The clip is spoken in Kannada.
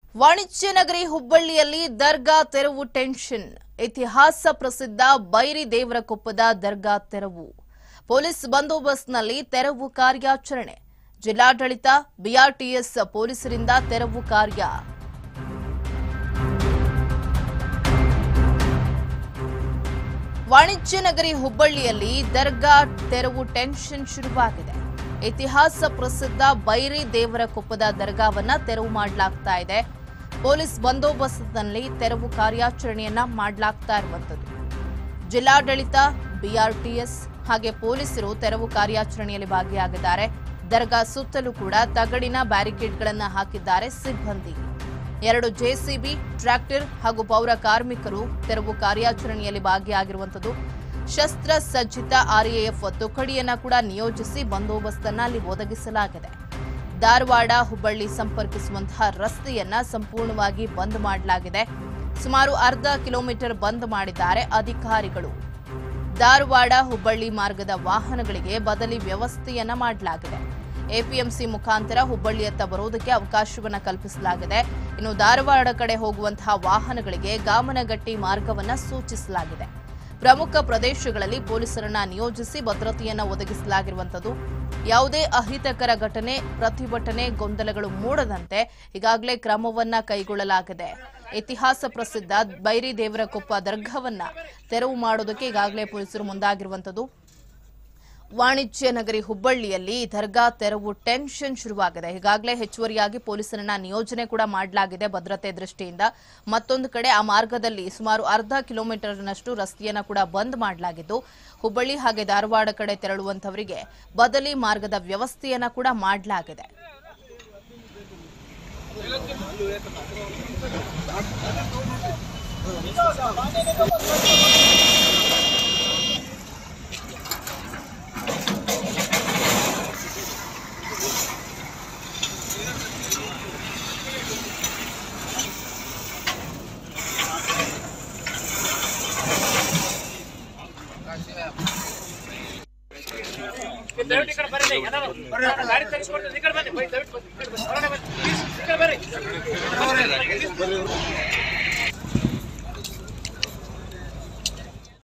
ವಾಣಿಜ್ಯ ನಗರಿ ಹುಬ್ಬಳ್ಳಿಯಲ್ಲಿ ದರ್ಗಾ ತೆರವು ಟೆನ್ಷನ್ ಇತಿಹಾಸ ಪ್ರಸಿದ್ಧ ಬೈರಿ ದೇವರಕೊಪ್ಪದ ದರ್ಗಾ ತೆರವು ಪೊಲೀಸ್ ಬಂದೋಬಸ್ತ್ನಲ್ಲಿ ತೆರವು ಕಾರ್ಯಾಚರಣೆ ಜಿಲ್ಲಾಡಳಿತ ಬಿಆರ್ಟಿಎಸ್ ಪೊಲೀಸರಿಂದ ತೆರವು ಕಾರ್ಯ ವಾಣಿಜ್ಯ ನಗರಿ ಹುಬ್ಬಳ್ಳಿಯಲ್ಲಿ ದರ್ಗಾ ತೆರವು ಟೆನ್ಷನ್ ಶುರುವಾಗಿದೆ ಇತಿಹಾಸ ಪ್ರಸಿದ್ಧ ಬೈರಿ ದೇವರ ಕೊಪ್ಪದ ದರ್ಗಾವನ್ನ ತೆರವು ಮಾಡಲಾಗ್ತಾ ಇದೆ ಪೊಲೀಸ್ ಬಂದೋಬಸ್ತ್ನಲ್ಲಿ ತೆರವು ಕಾರ್ಯಾಚರಣೆಯನ್ನ ಮಾಡಲಾಗ್ತಾ ಇರುವಂತದ್ದು ಜಿಲ್ಲಾಡಳಿತ ಬಿಆರ್ಟಿಎಸ್ ಹಾಗೆ ಪೊಲೀಸರು ತೆರವು ಕಾರ್ಯಾಚರಣೆಯಲ್ಲಿ ಭಾಗಿಯಾಗಿದ್ದಾರೆ ದರ್ಗಾ ಸುತ್ತಲೂ ಕೂಡ ತಗಡಿನ ಬ್ಯಾರಿಕೇಡ್ಗಳನ್ನು ಹಾಕಿದ್ದಾರೆ ಸಿಬ್ಬಂದಿ ಎರಡು ಜೆಸಿಬಿ ಟ್ರ್ಯಾಕ್ಟರ್ ಹಾಗೂ ಪೌರ ಕಾರ್ಮಿಕರು ತೆರವು ಕಾರ್ಯಾಚರಣೆಯಲ್ಲಿ ಭಾಗಿಯಾಗಿರುವಂತದ್ದು ಶಸ್ತ್ರ ಸಜ್ಜಿತ ಆರ್ಎಎಫ್ ತುಕಡಿಯನ್ನ ಕೂಡ ನಿಯೋಜಿಸಿ ಬಂದೋಬಸ್ತನ್ನ ಅಲ್ಲಿ ಒದಗಿಸಲಾಗಿದೆ ಧಾರವಾಡ ಹುಬ್ಬಳ್ಳಿ ಸಂಪರ್ಕಿಸುವಂತಹ ರಸ್ತೆಯನ್ನ ಸಂಪೂರ್ಣವಾಗಿ ಬಂದ್ ಮಾಡಲಾಗಿದೆ ಸುಮಾರು ಅರ್ಧ ಕಿಲೋಮೀಟರ್ ಬಂದ್ ಮಾಡಿದ್ದಾರೆ ಅಧಿಕಾರಿಗಳು ಧಾರವಾಡ ಹುಬ್ಬಳ್ಳಿ ಮಾರ್ಗದ ವಾಹನಗಳಿಗೆ ಬದಲಿ ವ್ಯವಸ್ಥೆಯನ್ನ ಮಾಡಲಾಗಿದೆ ಎಪಿಎಂಸಿ ಮುಖಾಂತರ ಹುಬ್ಬಳ್ಳಿಯತ್ತ ಬರುವುದಕ್ಕೆ ಅವಕಾಶವನ್ನ ಕಲ್ಪಿಸಲಾಗಿದೆ ಇನ್ನು ಧಾರವಾಡ ಕಡೆ ಹೋಗುವಂತಹ ವಾಹನಗಳಿಗೆ ಗಾಮನಗಟ್ಟಿ ಮಾರ್ಗವನ್ನ ಸೂಚಿಸಲಾಗಿದೆ ಪ್ರಮುಖ ಪ್ರದೇಶಗಳಲ್ಲಿ ಪೊಲೀಸರನ್ನ ನಿಯೋಜಿಸಿ ಭದ್ರತೆಯನ್ನ ಒದಗಿಸಲಾಗಿರುವಂತದ್ದು ಯಾವುದೇ ಅಹಿತಕರ ಘಟನೆ ಪ್ರತಿಭಟನೆ ಗೊಂದಲಗಳು ಮೂಡದಂತೆ ಈಗಾಗಲೇ ಕ್ರಮವನ್ನ ಕೈಗೊಳ್ಳಲಾಗಿದೆ ಇತಿಹಾಸ ಪ್ರಸಿದ್ಧ ಬೈರಿ ದೇವರಕೊಪ್ಪ ದರ್ಗಾವನ್ನ ತೆರವು ಮಾಡೋದಕ್ಕೆ ಈಗಾಗಲೇ ಪೊಲೀಸರು ಮುಂದಾಗಿರುವಂತದ್ದು ವಾಣಿಜ್ಯ ನಗರಿ ಹುಬ್ಬಳ್ಳಿಯಲ್ಲಿ ದರ್ಗಾ ತೆರವು ಟೆನ್ಷನ್ ಶುರುವಾಗಿದೆ ಈಗಾಗಲೇ ಹೆಚ್ಚುವರಿಯಾಗಿ ಪೊಲೀಸರನ್ನ ನಿಯೋಜನೆ ಕೂಡ ಮಾಡಲಾಗಿದೆ ಭದ್ರತೆ ದೃಷ್ಟಿಯಿಂದ ಮತ್ತೊಂದು ಕಡೆ ಆ ಮಾರ್ಗದಲ್ಲಿ ಸುಮಾರು ಅರ್ಧ ಕಿಲೋಮೀಟರ್ನಷ್ಟು ರಸ್ತೆಯನ್ನ ಕೂಡ ಬಂದ್ ಮಾಡಲಾಗಿದ್ದು ಹುಬ್ಬಳ್ಳಿ ಹಾಗೆ ಧಾರವಾಡ ಕಡೆ ತೆರಳುವಂತವರಿಗೆ ಬದಲಿ ಮಾರ್ಗದ ವ್ಯವಸ್ಥೆಯನ್ನ ಕೂಡ ಮಾಡಲಾಗಿದೆ ದಯವಿಟ್ಟು ಈ ಕಡೆ ಬರ್ರಿ ಎಲ್ಲರೂ. ಗಾಡಿ ತೆಗಿಸ್ಕೊಡ್ತೀನಿ. ಈ ಕಡೆ ಬನ್ನಿ. ಬೈ, ದಯವಿಟ್ಟು ಬನ್ನಿ. ಈ ಕಡೆ ಬನ್ನಿ. ಹೊರಗಡೆ ಬನ್ನಿ. ಪ್ಲೀಸ್, ಈ ಕಡೆ ಬರ್ರಿ.